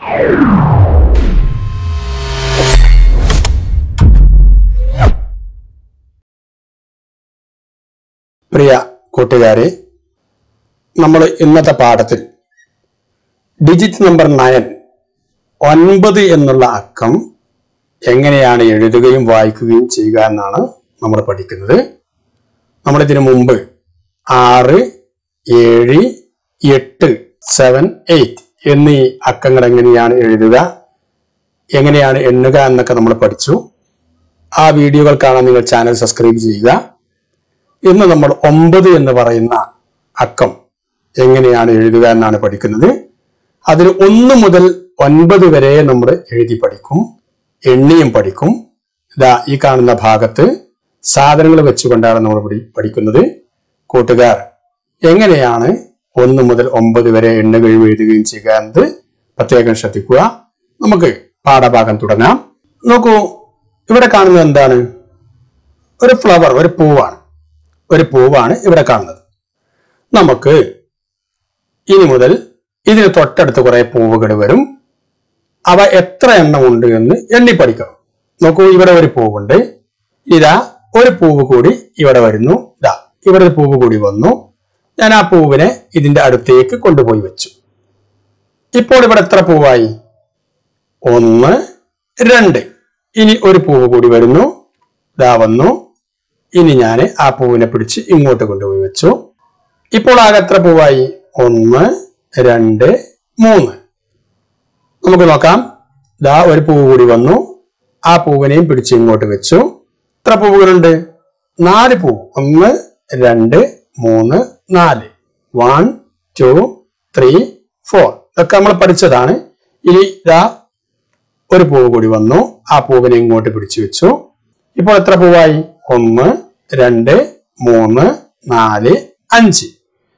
പ്രിയ കൂട്ടുകാരെ നമ്മൾ ഇന്നത്തെ പാഠത്തിൽ ഡിജിറ്റ് നമ്പർ നയൻ ഒൻപത് എന്നുള്ള അക്കം എങ്ങനെയാണ് എഴുതുകയും വായിക്കുകയും ചെയ്യുക എന്നാണ് നമ്മൾ പഠിക്കുന്നത് നമ്മളിതിനു മുമ്പ് ആറ് ഏഴ് എട്ട് സെവൻ എയ്റ്റ് എന്നീ അക്കങ്ങൾ എങ്ങനെയാണ് എഴുതുക എങ്ങനെയാണ് എണ്ണുക എന്നൊക്കെ നമ്മൾ പഠിച്ചു ആ വീഡിയോകൾ കാണാൻ നിങ്ങൾ ചാനൽ സബ്സ്ക്രൈബ് ചെയ്യുക ഇന്ന് നമ്മൾ ഒമ്പത് എന്ന് പറയുന്ന അക്കം എങ്ങനെയാണ് എഴുതുക എന്നാണ് പഠിക്കുന്നത് അതിൽ ഒന്ന് മുതൽ ഒൻപത് വരെ നമ്മൾ എഴുതി പഠിക്കും എണ്ണിയും പഠിക്കും ഇതാ ഈ കാണുന്ന ഭാഗത്ത് സാധനങ്ങൾ വെച്ചുകൊണ്ടാണ് നമ്മൾ പഠി- പഠിക്കുന്നത് കൂട്ടുകാർ എങ്ങനെയാണ് ഒന്ന് മുതൽ ഒമ്പത് വരെ എണ്ണുകയും എഴുതുകയും ചെയ്യുക എന്നത് പ്രത്യേകം ശ്രദ്ധിക്കുക നമുക്ക് പാഠഭാഗം തുടങ്ങാം നോക്കൂ ഇവിടെ കാണുന്നത് എന്താണ് ഒരു ഫ്ലവർ ഒരു പൂവാണ് ഒരു പൂവാണ് ഇവിടെ കാണുന്നത് നമുക്ക് ഇനി മുതൽ ഇതിന് തൊട്ടടുത്ത് കുറെ പൂവുകൾ വരും അവ എത്ര എണ്ണം ഉണ്ട് എന്ന് എണ്ണി പഠിക്കണം നോക്കൂ ഇവിടെ ഒരു പൂവുണ്ട് ഇതാ ഒരു പൂവ് കൂടി ഇവിടെ വരുന്നു ഇതാ ഇവിടെ ഒരു പൂവ് കൂടി വന്നു ഞാൻ ആ പൂവിനെ ഇതിന്റെ അടുത്തേക്ക് കൊണ്ടുപോയി വെച്ചു ഇപ്പോൾ ഇവിടെ എത്ര പൂവായി ഒന്ന് രണ്ട് ഇനി ഒരു പൂവ് കൂടി വരുന്നു ഇതാ വന്നു ഇനി ഞാൻ ആ പൂവിനെ പിടിച്ച് ഇങ്ങോട്ട് കൊണ്ടുപോയി വെച്ചു ഇപ്പോൾ ആകെ എത്ര പൂവായി ഒന്ന് രണ്ട് മൂന്ന് നമുക്ക് നോക്കാം ദാ ഒരു പൂവ് കൂടി വന്നു ആ പൂവിനെയും പിടിച്ച് ഇങ്ങോട്ട് വെച്ചു എത്ര പൂവുകളുണ്ട് നാല് പൂവ് ഒന്ന് രണ്ട് മൂന്ന് നാല് വൺ ടു ത്രീ ഫോർ ഇതൊക്കെ നമ്മൾ പഠിച്ചതാണ് ഇനി ഇതാ ഒരു പൂവ് കൂടി വന്നു ആ പൂവിനെ ഇങ്ങോട്ട് പിടിച്ചു വെച്ചു ഇപ്പോൾ എത്ര പൂവായി ഒന്ന് രണ്ട് മൂന്ന് നാല് അഞ്ച്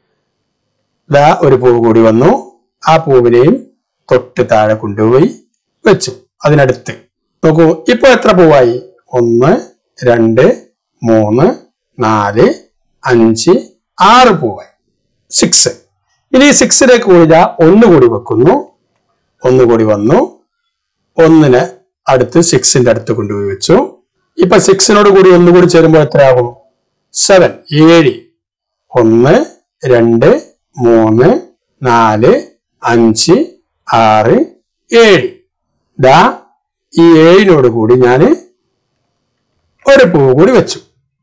ദാ ഒരു പൂവ് കൂടി വന്നു ആ പൂവിനെയും തൊട്ട് താഴെ കൊണ്ടുപോയി വെച്ചു അതിനടുത്ത് നോക്കൂ ഇപ്പൊ എത്ര പൂവായി ഒന്ന് രണ്ട് മൂന്ന് നാല് അഞ്ച് ആറ് പൂവായി സിക്സ് ഇനി സിക്സിലേക്ക് കൂടി ദാ ഒന്ന് കൂടി വെക്കുന്നു ഒന്ന് കൂടി വന്നു ഒന്നിന് അടുത്ത് സിക്സിന്റെ അടുത്ത് കൊണ്ടുപോയി വെച്ചു ഇപ്പൊ സിക്സിനോട് കൂടി ഒന്നുകൂടി ചേരുമ്പോൾ എത്രയാകും സെവൻ ഏഴ് ഒന്ന് രണ്ട് മൂന്ന് നാല് അഞ്ച് ആറ് ഏഴ് ദാ ഈ ഏഴിനോട് കൂടി ഞാൻ ഒരു പൂവ് കൂടി വെച്ചു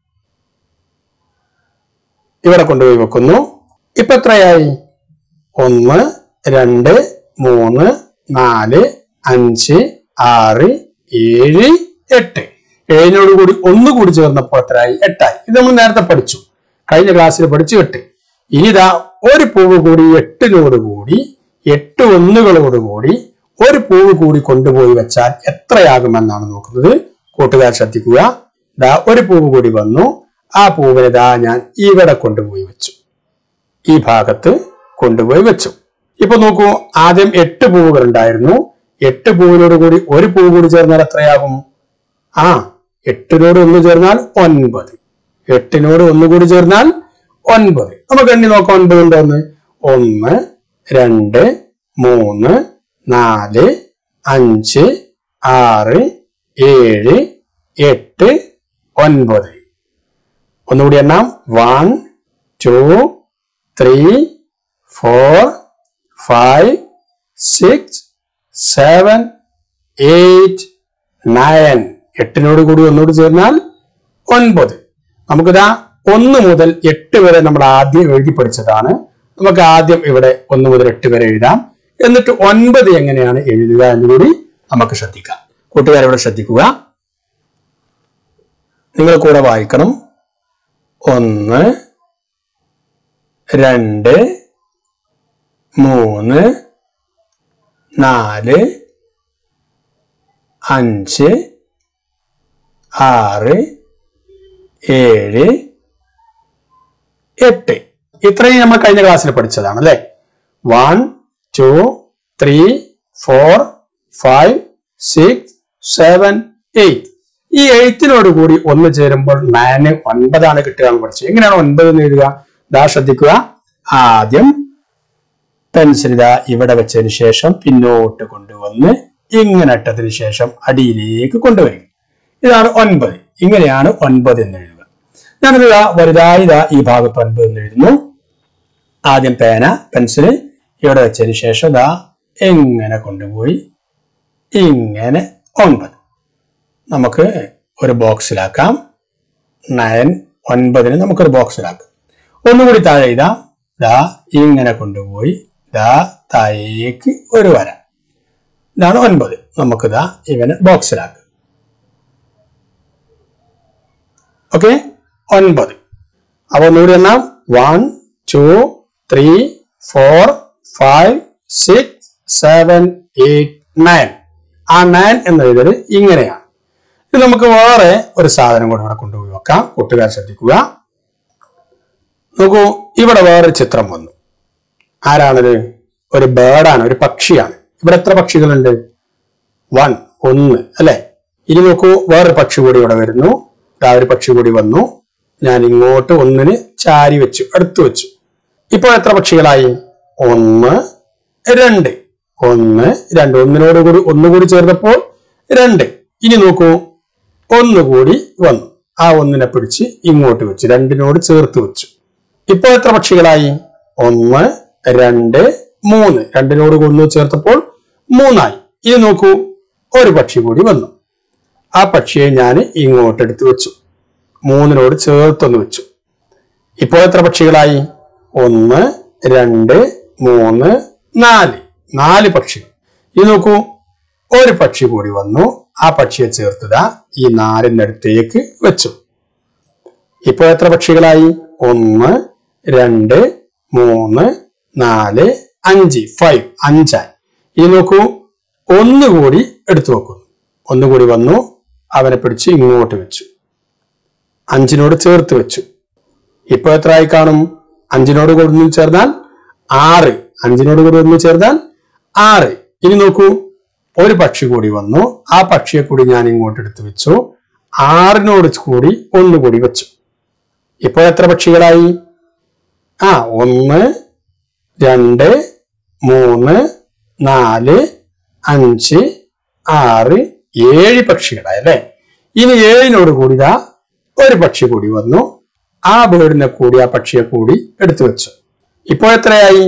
ഇവിടെ കൊണ്ടുപോയി വെക്കുന്നു ഇപ്പൊ എത്രയായി ഒന്ന് രണ്ട് മൂന്ന് നാല് അഞ്ച് ആറ് ഏഴ് എട്ട് ഏഴിനോട് കൂടി ഒന്ന് കൂടി ചേർന്നപ്പോൾ എത്രയായി എട്ടായി ഇത് നമ്മൾ നേരത്തെ പഠിച്ചു കഴിഞ്ഞ ക്ലാസ്സിൽ പഠിച്ചു എട്ട് ഇനി ഇതാ ഒരു പൂവ് കൂടി എട്ടിനോട് കൂടി എട്ട് ഒന്നുകളോട് കൂടി ഒരു പൂവ് കൂടി കൊണ്ടുപോയി വെച്ചാൽ എത്രയാകുമെന്നാണ് നോക്കുന്നത് കൂട്ടുകാർ ശ്രദ്ധിക്കുക ദാ ഒരു പൂവ് കൂടി വന്നു ആ പൂവിനെ ദാ ഞാൻ ഇവിടെ കൊണ്ടുപോയി വെച്ചു ഈ ഭാഗത്ത് കൊണ്ടുപോയി വെച്ചു ഇപ്പൊ നോക്കൂ ആദ്യം എട്ട് പൂവുകൾ ഉണ്ടായിരുന്നു എട്ട് പൂവിനോട് കൂടി ഒരു പൂവ് കൂടി ചേർന്നാൽ എത്രയാകും ആ എട്ടിനോട് ഒന്ന് ചേർന്നാൽ ഒൻപത് എട്ടിനോട് ഒന്ന് കൂടി ചേർന്നാൽ ഒൻപത് നമുക്ക് എണ്ണി നോക്കാം ഒൻപത് ഉണ്ടോ ഒന്ന് ഒന്ന് രണ്ട് മൂന്ന് നാല് അഞ്ച് ആറ് ഏഴ് എട്ട് ഒൻപത് ഒന്നുകൂടി എണ്ണാം one two three four five six seven eight nine എട്ടിനോട് കൂടി ഒന്നുകൂടി ചേർന്നാൽ ഒൻപത് നമുക്കിതാ ഒന്ന് മുതൽ എട്ട് വരെ നമ്മൾ ആദ്യം എഴുതി പഠിച്ചതാണ് നമുക്ക് ആദ്യം ഇവിടെ ഒന്ന് മുതൽ എട്ട് വരെ എഴുതാം എന്നിട്ട് ഒൻപത് എങ്ങനെയാണ് എഴുതുക എന്നുകൂടി നമുക്ക് ശ്രദ്ധിക്കാം കൂട്ടുകാരെ ഇവിടെ ശ്രദ്ധിക്കുക നിങ്ങൾ കൂടെ വായിക്കണം ഒന്ന് രണ്ട് മൂന്ന് നാല് അഞ്ച് ആറ് ഏഴ് എട്ട് ഇത്രയും നമ്മൾ കഴിഞ്ഞ ക്ലാസ്സിൽ പഠിച്ചതാണ് അല്ലെ one two three four five six seven eight ഈ എയ്ത്തിനോട് കൂടി ഒന്ന് ചേരുമ്പോൾ നയന് ഒൻപതാണ് കിട്ടുക എന്ന് പഠിച്ചു എങ്ങനെയാണ് ഒൻപത് എന്ന് എഴുതുക ദാ ശ്രദ്ധിക്കുക ആദ്യം പെൻസിൽ ഇതാ ഇവിടെ വെച്ചതിന് ശേഷം പിന്നോട്ട് കൊണ്ടുവന്ന് ഇങ്ങനെ ഇട്ടതിന് ശേഷം അടിയിലേക്ക് കൊണ്ടുവരിക ഇതാണ് ഒൻപത് ഇങ്ങനെയാണ് ഒൻപത് എന്ന് എഴുതുക ഞാനിത് ഇതാ വലുതായി ഇതാ ഈ ഭാഗത്ത് ഒൻപത് എന്ന് എഴുതുന്നു ആദ്യം പേന പെൻസിൽ ഇവിടെ വെച്ചതിന് ശേഷം ഇതാ ഇങ്ങനെ കൊണ്ടുപോയി ഇങ്ങനെ ഒൻപത് നമുക്ക് ഒരു ബോക്സിലാക്കാം നയൻ ഒൻപതിന് നമുക്കൊരു ബോക്സിലാക്കാം ഒന്നുകൂടി താഴെ ഇതാ ദാ ഇങ്ങനെ കൊണ്ടുപോയി ദാ താഴേക്ക് ഒരു വര ഇതാണ് ഒൻപത് നമുക്ക് ദാ ഇവന് ബോക്സിലാക്കാം ഓക്കെ ഒൻപത് അപ്പൊ ഒന്നുകൂടി എണ്ണാം one two three four five six seven eight nine ആ നയൻ എന്ന് എഴുതൽ ഇങ്ങനെയാണ് ഇത് നമുക്ക് വേറെ ഒരു സാധനം കൂടെ ഇവിടെ കൊണ്ടുപോയി വെക്കാം കൂട്ടുകാർ ശ്രദ്ധിക്കുക നോക്കൂ ഇവിടെ വേറൊരു ചിത്രം വന്നു ആരാണത് ഒരു ബേർഡാണ് ഒരു പക്ഷിയാണ് ഇവിടെ എത്ര പക്ഷികളുണ്ട് വൺ ഒന്ന് അല്ലെ ഇനി നോക്കൂ വേറൊരു പക്ഷി കൂടി ഇവിടെ വരുന്നു ദാ ഒരു പക്ഷി കൂടി വന്നു ഞാൻ ഇങ്ങോട്ട് ഒന്നിന് ചാരി വെച്ചു അടുത്ത് വെച്ചു ഇപ്പോൾ എത്ര പക്ഷികളായി ഒന്ന് രണ്ട് ഒന്ന് രണ്ട് ഒന്നിനോട് കൂടി ഒന്നുകൂടി ചേർന്നപ്പോൾ രണ്ട് ഇനി നോക്കൂ ഒന്നുകൂടി വന്നു ആ ഒന്നിനെ പിടിച്ച് ഇങ്ങോട്ട് വെച്ചു രണ്ടിനോട് ചേർത്ത് വെച്ചു ഇപ്പോൾ എത്ര പക്ഷികളായി ഒന്ന് രണ്ട് മൂന്ന് രണ്ടിനോട് ഒന്ന് ചേർത്തപ്പോൾ മൂന്നായി ഇനി നോക്കൂ ഒരു പക്ഷി കൂടി വന്നു ആ പക്ഷിയെ ഞാൻ ഇങ്ങോട്ട് എടുത്തു വെച്ചു മൂന്നിനോട് ചേർത്തൊന്ന് വെച്ചു ഇപ്പോൾ എത്ര പക്ഷികളായി ഒന്ന് രണ്ട് മൂന്ന് നാല് നാല് പക്ഷികൾ ഇത് നോക്കൂ ഒരു പക്ഷി കൂടി വന്നു ആ പക്ഷിയെ ചേർത്തതാ ഈ നാലിന്റെ അടുത്തേക്ക് വെച്ചു ഇപ്പോൾ എത്ര പക്ഷികളായി ഒന്ന് രണ്ട് മൂന്ന് നാല് അഞ്ച് ഫൈവ് അഞ്ചായി ഇനി നോക്കൂ ഒന്നുകൂടി എടുത്തു വെക്കുന്നു ഒന്നുകൂടി വന്നു അവനെ പിടിച്ച് ഇങ്ങോട്ട് വെച്ചു അഞ്ചിനോട് ചേർത്ത് വെച്ചു ഇപ്പൊ എത്ര ആയി കാണും അഞ്ചിനോട് കൂടി ഒന്ന് ചേർന്നാൽ ആറ് അഞ്ചിനോട് കൂടി ഒന്ന് ചേർന്നാൽ ആറ് ഇനി നോക്കൂ ഒരു പക്ഷി കൂടി വന്നു ആ പക്ഷിയെ കൂടി ഞാൻ ഇങ്ങോട്ട് എടുത്തു വെച്ചു ആറിനോട് കൂടി ഒന്നുകൂടി വെച്ചു ഇപ്പൊ എത്ര പക്ഷികളായി ആ ഒന്ന് രണ്ട് മൂന്ന് നാല് അഞ്ച് ആറ് ഏഴ് പക്ഷികളായി അല്ലെ ഇനി ഏഴിനോട് കൂടി ഇതാ ഒരു പക്ഷി കൂടി വന്നു ആ ബേർഡിനെ കൂടി ആ പക്ഷിയെ കൂടി എടുത്തു വെച്ചു ഇപ്പോൾ എത്രയായി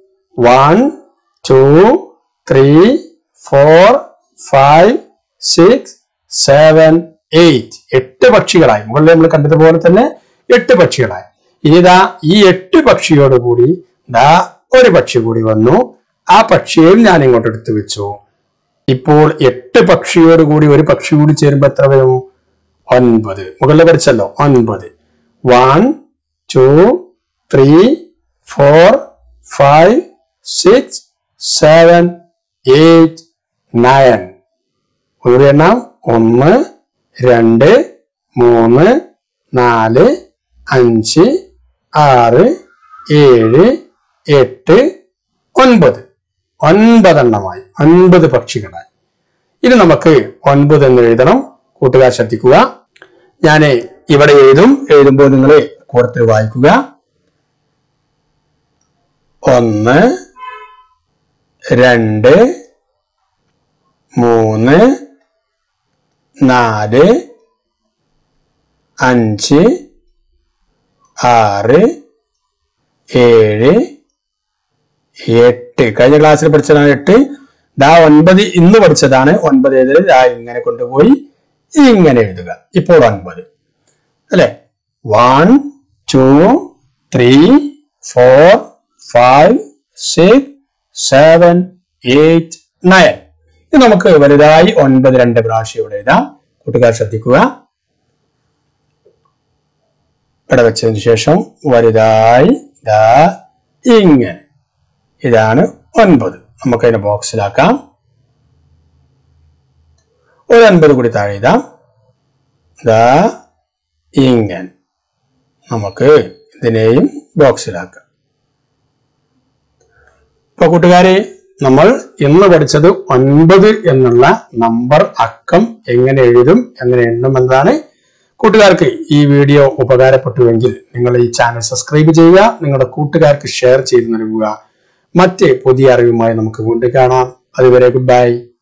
one two three four five six seven eight എട്ട് പക്ഷികളായി മുകളിൽ നമ്മൾ കണ്ടതുപോലെ തന്നെ എട്ട് പക്ഷികളായി ഇനി ഇതാ ഈ എട്ട് പക്ഷിയോട് കൂടി ദാ ഒരു പക്ഷി കൂടി വന്നു ആ പക്ഷിയെയും ഞാൻ ഇങ്ങോട്ട് എടുത്തു വെച്ചു ഇപ്പോൾ എട്ട് പക്ഷിയോട് കൂടി ഒരു പക്ഷി കൂടി ചേരുമ്പോ എത്ര വരും ഒൻപത് മുകളിൽ പഠിച്ചല്ലോ ഒൻപത് one two three four five six seven eight nine ഒരു എണ്ണം ഒന്ന് രണ്ട് മൂന്ന് നാല് അഞ്ച് ആറ് ഏഴ് എട്ട് ഒൻപത് ഒൻപതെണ്ണമായി ഒൻപത് പക്ഷികളായി ഇനി നമുക്ക് ഒൻപത് എന്ന് എഴുതണം കൂട്ടുകാർ ശ്രദ്ധിക്കുക ഞാൻ ഇവിടെ എഴുതും എഴുതുമ്പോൾ നിങ്ങൾ കൂടത്തിൽ വായിക്കുക ഒന്ന് രണ്ട് മൂന്ന് നാല് അഞ്ച് ആറ് ഏഴ് എട്ട് കഴിഞ്ഞ ക്ലാസ്സിൽ പഠിച്ചതാണ് എട്ട് ദാ ഒൻപത് ഇന്ന് പഠിച്ചതാണ് ഒൻപത് എഴുതൽ ദാ ഇങ്ങനെ കൊണ്ടുപോയി ഇങ്ങനെ എഴുതുക ഇപ്പോൾ ഒൻപത് അല്ലെ one two three four five six seven eight nine ഇത് നമുക്ക് വലുതായി ഒൻപത് രണ്ട് പ്രാവശ്യം ഇവിടെ എഴുതാം കൂട്ടുകാർ ശ്രദ്ധിക്കുക ഇവിടെ വെച്ചതിന് ശേഷം വലുതായി ദാ ഇങ്ങനെ ഇതാണ് ഒൻപത് നമുക്ക് അതിനെ ബോക്സിലാക്കാം ഒരു അൻപത് കൂടി താഴെ എഴുതാം ദാ ഇങ്ങനെ നമുക്ക് ഇതിനെയും ബോക്സിലാക്കാം ഇപ്പൊ കൂട്ടുകാരെ നമ്മൾ ഇന്ന് പഠിച്ചത് ഒൻപത് എന്നുള്ള നമ്പർ അക്കം എങ്ങനെ എഴുതും എങ്ങനെ എണ്ണും എന്നതാണ് കൂട്ടുകാർക്ക് ഈ വീഡിയോ ഉപകാരപ്പെട്ടുവെങ്കിൽ നിങ്ങൾ ഈ ചാനൽ സബ്സ്ക്രൈബ് ചെയ്യുക നിങ്ങളുടെ കൂട്ടുകാർക്ക് ഷെയർ ചെയ്ത് നൽകുക മറ്റ് പുതിയ അറിവുമായി നമുക്ക് വീണ്ടും കാണാം അതുവരെ ഗുഡ് ബൈ